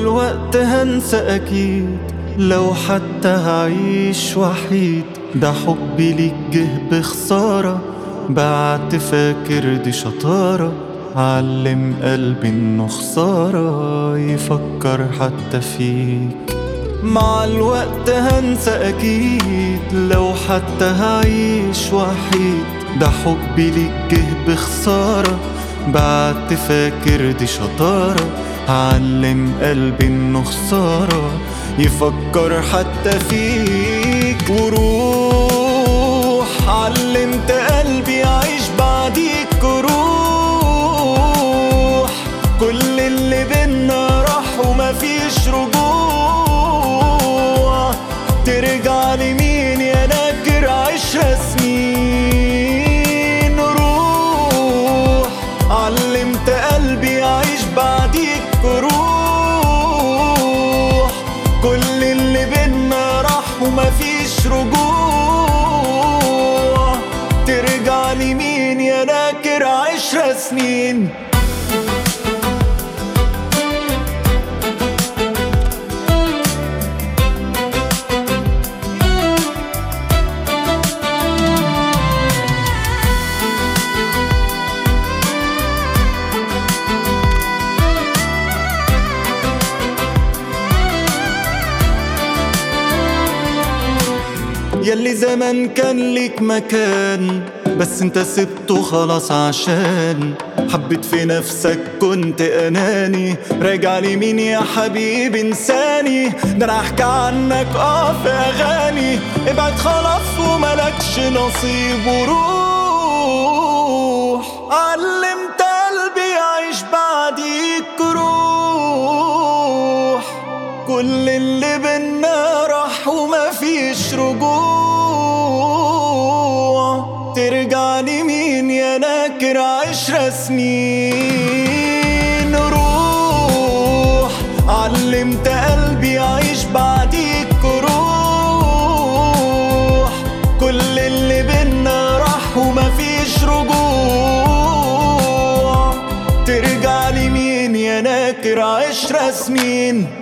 الوقت هنسى أكيد لو حتى هعيش وحيد ده حبي ليك جه بخسارة بعت فاكر دي شطارة علم قلبي انه خسارة يفكر حتى فيك مع الوقت هنسى أكيد لو حتى هعيش وحيد ده حبي ليك جه بخسارة بعت فاكر دي شطارة علم قلبي انه خسارة يفكر حتى فيك وروح علمت قلبي يعيش بعديك روح كل اللي بينا راح ومفيش رجوع ترجع لمين يا ناكر عيشها سنين روح علمت قلبي يعيش بعديك روح كل اللي بينا راح ومفيش رجوع ترجع لمين يا ناكر عشر سنين يلي زمان كان ليك مكان بس انت سبته خلاص عشان حبيت في نفسك كنت اناني راجع لي مين يا حبيبي انساني ده انا احكي عنك اه في اغاني ابعد خلاص وملكش نصيب وروح علمت قلبي يعيش بعديك روح كل اللي بينا راح ومفيش رجوع ترجع لمين يا ناكر عشر سنين روح علمت قلبي يعيش بعديك روح كل اللي بينا راح ومفيش رجوع ترجع لمين يا ناكر عشر سنين